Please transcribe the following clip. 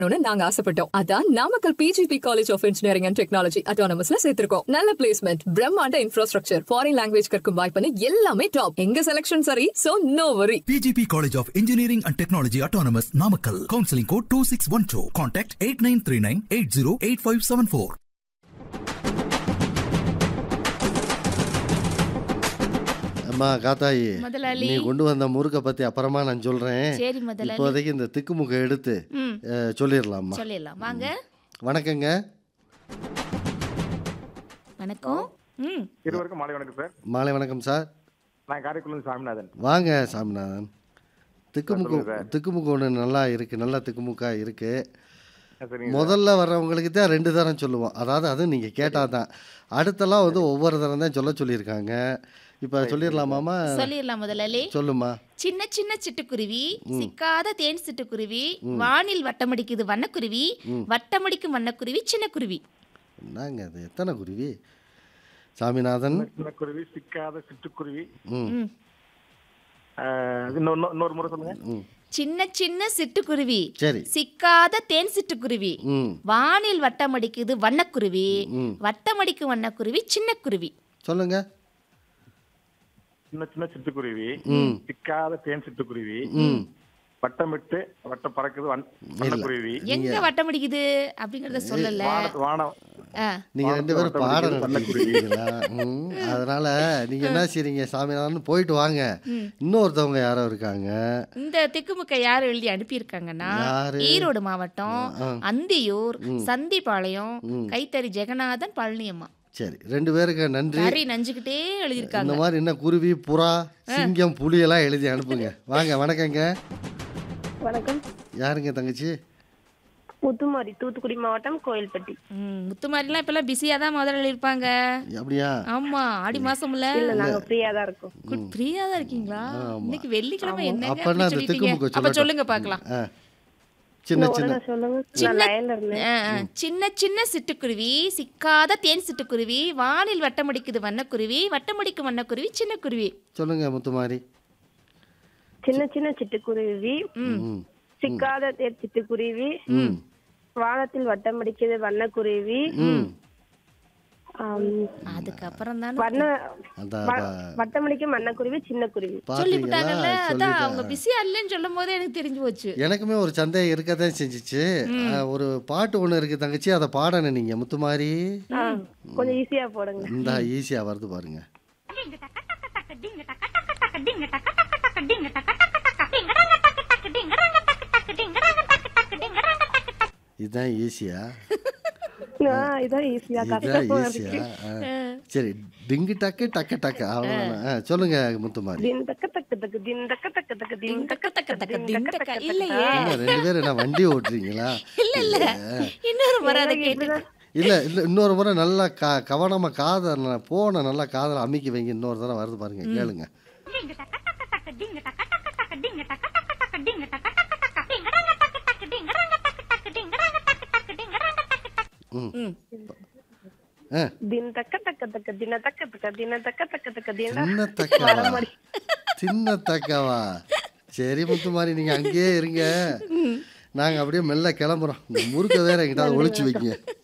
நாங்க ஆசைப்பட்டோம் அதான் Namakkal PGP college of engineering and technology அட்டானமஸ்ல சேர்த்திருக்கோம் நல்ல பிளேஸ்மெண்ட் பிரம்மாண்ட இன்ஃப்ராஸ்ட்ரக்சர் ஃபாரின் லாங்குவேஜ் கற்கும் வாய்ப்புன்னு எல்லாமே டாப் எங்க செலக்ஷன் சரி so no worry PGP College of Engineering and Technology Autonomous Namakkal. Counseling code 2612. Contact 8939 808574. அம்மா காத்தாயி முதலாளி. நீ கொண்டு வந்த முறுக்கை பத்தி அப்புறமா நான் சொல்றேன் சரி முதலாளி இப்போதைக்கு இந்த திக்குமுக்க எடுத்து ம் அஹ், சொல்லிடலாம்மா சொல்லிடலாம் வாங்க வணக்கங்க வணக்கம் ம் இருவருக்கும் மாலை வணக்கம் சார் மாலை வணக்கம் சார் நான் காரைக்குள்ள சாமிநாதன் வாங்க சாமிநாதன் திக்குமுக்கு திக்குமுக்கு ஒன்று நல்லா இருக்கு நல்லா திக்குமுக்கா இருக்கு ஆ, சரிங்க முதல்ல வர்றவங்களுக்கு தான் ரெண்டு தரம் சொல்லுவோம் அதாவது அது நீங்கள் கேட்டால் தான் அடுத்தெல்லாம் வந்து ஒவ்வொரு தரம் தான் சொல்ல சொல்லியிருக்காங்க இப்போ சொல்லிடலாமாமா சொல்லிடலாம் முதலாளி சொல்லுமா சின்ன சின்ன சிட்டுக்குருவி சிக்காத தேன் சிட்டுக்குருவி வானில் வட்டமடிக்குது வண்ணக்குருவி வட்டமடிக்கும் வண்ணக்குருவி சின்ன குருவி என்னங்க அது எத்தனை குருவி சாமிநாதன் சின்ன குருவி சிக்காத சிட்டுக்குருவி ம் ம். ஆ, இன்னொரு இன்னொரு- இன்னொரு முறை சொல்லுங்க ம் சின்ன சின்ன சிட்டுக்குருவி சரி சிக்காத தேன் சிட்டுக்குருவி ம் வானில் வட்டமடிக்குது வண்ணக்குருவி ம் வட்டமடிக்கும் வண்ணக்குருவி சின்ன குருவி சொல்லுங்க சின்ன சின்ன சிட்டுக்குருவி ம் சிக்காத தேன் சிட்டுக்குருவி ம் வட்டமிட்டு வட்டம் பறக்குது வன்- வண்ணக்குருவி எங்க வட்டமடிக்குது அப்படிங்கறத சொல்லல வான- வானம் ஆ, நீங்கள் ரெண்டு பேரும் வானத்தை பாடம் வடிக்கிறது நடத்திருக்கீங்களா ம் அதனால நீங்கள் என்ன செய்றீங்க சாமிநாதன் போயிட்டு வாங்க இன்னொருத்தவங்க யாரோ இருக்காங்க இந்த திக்குமுக்க யார் எழுதி அனுப்பியிருக்காங்கன்னா யாரு? ஈரோடு மாவட்டம் ஆ. அந்தியூர் சந்திபாளையம் கைத்தறி ஜெகநாதன் பழனியம்மா சரி ரெண்டு பேருக்கு நன்றி கறி நஞ்சுக்கிட்டே எழுதியிருக்காங்க இந்த மாதிரி என்ன குருவி புறா சிங்கம் புலியெல்லாம் எழுதி அனுப்புங்க வாங்க வணக்கங்க வணக்கம் யாருங்க தங்கச்சி முத்துமாரி தூத்துக்குடி மாவட்டம் கோயில்பட்டி ம், முத்துமாரிலாம் இப்பெல்லாம் பிஸியா தான் முதல்ல இருப்பாங்க அப்படியா ஆமா ஆடி மாசம்ல இல்ல நாங்க ஃப்ரீயா தான் இருக்கோம் குட் ஃப்ரீயா தான் இருக்கீங்களா இன்னைக்கு வெள்ளிக்கிழமை என்னங்க அப்பன்னா அப்படி அந்த சொல்லிட்டீங்க திக்குமுக்க அப்ப சொல்லட்டும். சொல்லுங்க பார்க்கலாம் ஆ சின்ன சின்ன உடனே சொல்லுங்க நான் சின்ன லைன்ல இருந்தேன் ஆ, ஆ. சின்ன சின்ன சிட்டுக்குருவி சிக்காத தேன் சிட்டுக்குருவி வானில் வட்டமடிக்குது வண்ணக்குருவி வட்டமடிக்கும் வண்ணக்குருவி சின்ன குருவி சொல்லுங்க முத்துமாரி சின்ன சின்ன சிட்டுக்குருவி ம் சிக்காத தேர் சிட்டுக்குருவி ம் வானத்தில் வட்டம் அடிக்கிறது வண்ணக்குருவி ம் ஆம், அதுக்கப்புறம் தானே வண்ண அந்த வ- வட்டமடிக்கும் வண்ணக்குருவி சின்ன குருவி சொல்லி பார்த்தீங்களா விட்டாங்கல்ல அதான் அவங்க சொல்லிட்டேன் பிஸியா இல்லைன்னு சொல்லும் போதே எனக்கு தெரிஞ்சு போச்சு எனக்குமே ஒரு சந்தேகம் இருக்கத்தான் செஞ்சுச்சு ஆ, ஒரு பாட்டு ஒன்று இருக்கு தங்கச்சி அதை பாடணும் நீங்க முத்துமாரி ஆ, கொஞ்சம் ஈஸியா போடுங்க இந்த ஈஸியா வருது பாருங்க இதுதான் ஈஸியா ஆ, இதான் ஈஸியா இதுதான் கஷ்டமா ஈஸியா இருக்கு ஆ. சரி டிங்கு டக்கு டக்கு டக்கு அவ்வளோதான் ஆ, சொல்லுங்க முத்துமாரி தின் தக்க தக்க தக்கு தின் தக்க தக்க தக்கு தின் தக்க தக்க தக்க தின் தின் தக்க தக்க. தக்க இல்லையே. என்ன ரெண்டு பேரும் என்ன வண்டி ஓட்டுறீங்களா இல்ல இல்ல இன்னொரு முறை அதை கேட்டு இல்ல இல்ல இன்னொரு முறை நல்லா க கவனமா காதை போன நல்லா காதில் அமுக்கி வைங்க இன்னொரு தடவை வருது பாருங்க கேளுங்க ம். ஆ தின் தக்க தக்க தக்க தின தக்க தக்க தின தக்க தக்க தக்க தின சின்ன தக்காவா சின்ன தக்காவா சரி முத்து மாதிரி நீங்க அங்கேயே இருங்க நாங்க அப்படியே மெல்ல கிளம்புறோம் இந்த முறுக்க வேற எங்கிட்ட ஒளிச்சு வைங்க